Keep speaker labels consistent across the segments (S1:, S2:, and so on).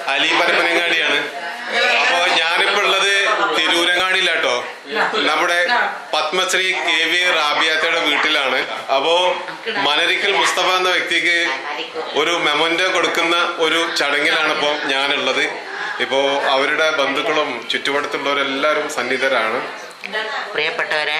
S1: അലി പരപ്പനങ്ങാടിയാണ് അപ്പോ ഞാനിപ്പോ ഉള്ളത് തിരൂരങ്ങാടിയിലാട്ടോ നമ്മുടെ പത്മശ്രീ കെ വി റാബിയാത്തയുടെ വീട്ടിലാണ് അപ്പോ മനരിക്കൽ മുസ്തഫ എന്ന വ്യക്തിക്ക് ഒരു മെമോന്റെ കൊടുക്കുന്ന ഒരു ചടങ്ങിലാണ് ഇപ്പോൾ ഞാനുള്ളത് ഇപ്പോ അവരുടെ ബന്ധുക്കളും ചുറ്റുവട്ടത്തുള്ളവരെല്ലാവരും സന്നിധരാണ്
S2: പ്രിയപ്പെട്ടവരെ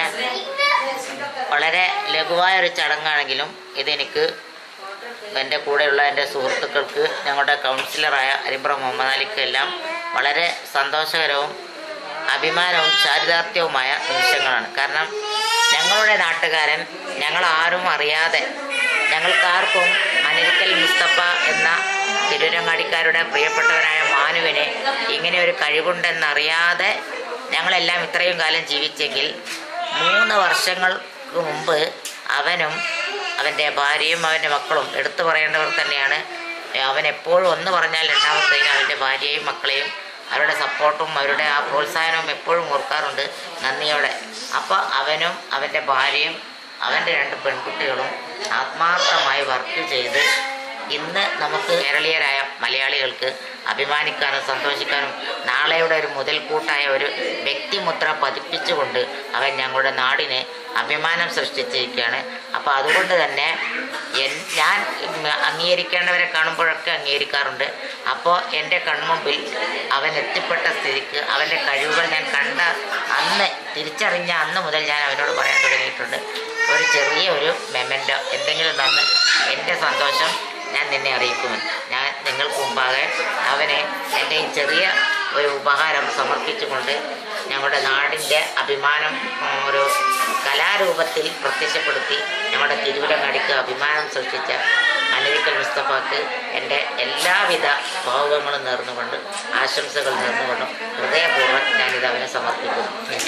S2: വളരെ ലഘുവായ ഒരു ചടങ്ങാണെങ്കിലും ഇതെനിക്ക് എൻ്റെ കൂടെയുള്ള എൻ്റെ സുഹൃത്തുക്കൾക്ക് ഞങ്ങളുടെ കൗൺസിലറായ അരിമ്പ്ര മുഹമ്മദ് അലിക്ക് എല്ലാം വളരെ സന്തോഷകരവും അഭിമാനവും ചാരിതാർത്ഥ്യവുമായ നിമിഷങ്ങളാണ് കാരണം ഞങ്ങളുടെ നാട്ടുകാരൻ ഞങ്ങൾ ആരും അറിയാതെ ഞങ്ങൾക്കാർക്കും മനിരിക്കൽ മുസ്തഫ എന്ന തിരുരങ്ങാടിക്കാരുടെ പ്രിയപ്പെട്ടവനായ മാനുവിന് ഇങ്ങനെ ഒരു കഴിവുണ്ടെന്നറിയാതെ ഞങ്ങളെല്ലാം ഇത്രയും കാലം ജീവിച്ചെങ്കിൽ മൂന്ന് വർഷങ്ങൾക്ക് മുമ്പ് അവനും അവൻ്റെ ഭാര്യയും അവൻ്റെ മക്കളും എടുത്തു പറയേണ്ടവർ തന്നെയാണ് അവൻ എപ്പോഴും ഒന്ന് പറഞ്ഞാൽ രണ്ടാമത്തേക്ക് അവൻ്റെ ഭാര്യയെയും മക്കളെയും അവരുടെ സപ്പോർട്ടും അവരുടെ ആ പ്രോത്സാഹനവും എപ്പോഴും ഓർക്കാറുണ്ട് നന്ദിയോടെ അപ്പോൾ അവനും അവൻ്റെ ഭാര്യയും അവൻ്റെ രണ്ട് പെൺകുട്ടികളും ആത്മാർത്ഥമായി വർക്ക് ചെയ്ത് ഇന്ന് നമുക്ക് കേരളീയരായ മലയാളികൾക്ക് അഭിമാനിക്കാനും സന്തോഷിക്കാനും നാളെയുടെ ഒരു മുതൽക്കൂട്ടായ ഒരു വ്യക്തിമുദ്ര പതിപ്പിച്ചുകൊണ്ട് അവൻ ഞങ്ങളുടെ നാടിന് അഭിമാനം സൃഷ്ടിച്ചിരിക്കുകയാണ് അപ്പോൾ അതുകൊണ്ട് തന്നെ എൻ ഞാൻ ഉം, അംഗീകരിക്കേണ്ടവരെ കാണുമ്പോഴൊക്കെ അംഗീകരിക്കാറുണ്ട് അപ്പോൾ എൻ്റെ കൺമുമ്പിൽ അവൻ എത്തിപ്പെട്ട സ്ഥിതിക്ക് അവൻ്റെ കഴിവുകൾ ഞാൻ കണ്ട അന്ന് തിരിച്ചറിഞ്ഞ അന്ന് മുതൽ ഞാൻ അവനോട് പറയാൻ തുടങ്ങിയിട്ടുണ്ട് ഒരു ചെറിയ ഒരു മെമൻറ്റോ എന്തെങ്കിലും തന്ന് എൻ്റെ സന്തോഷം ഞാൻ നിന്നെ അറിയിക്കുമെന്ന് ഞാൻ നിങ്ങൾക്ക് മുമ്പാകെ അവനെ എൻ്റെ ഈ ചെറിയ ഒരു ഉപഹാരം സമർപ്പിച്ചുകൊണ്ട് ഞങ്ങളുടെ നാടിൻ്റെ അഭിമാനം ഉം, ഒരു കലാരൂപത്തിൽ പ്രത്യക്ഷപ്പെടുത്തി ഞങ്ങളുടെ തിരുവിടങ്ങാടിക്ക് അഭിമാനം സൃഷ്ടിച്ച മലരിക്കൽ മുസ്തഫാക്ക് എൻ്റെ എല്ലാവിധ ഭാവുകങ്ങളും നേർന്നുകൊണ്ട് ആശംസകൾ നേർന്നുകൊണ്ടും ഹൃദയപൂർവ്വം ഞാനിത് അവനെ സമർപ്പിക്കുന്നു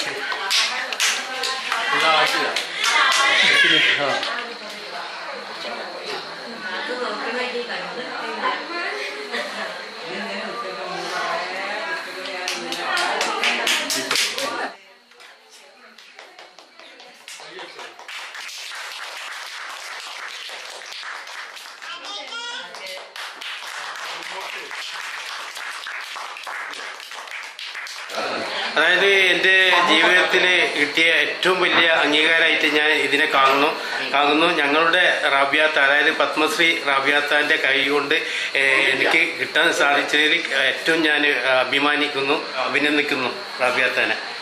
S3: അതായത് എൻ്റെ ജീവിതത്തിൽ കിട്ടിയ ഏറ്റവും വലിയ അംഗീകാരമായിട്ട് ഞാൻ ഇതിനെ കാണുന്നു കാണുന്നു ഞങ്ങളുടെ റാബിയാത്ത അതായത് പത്മശ്രീ റാബിയാത്താൻ്റെ കൈ കൊണ്ട് ഏഹ്, എനിക്ക് കിട്ടാൻ സാധിച്ചതിൽ ഏറ്റവും ഞാൻ അഭിമാനിക്കുന്നു അഭിനന്ദിക്കുന്നു റാബിയാത്താനെ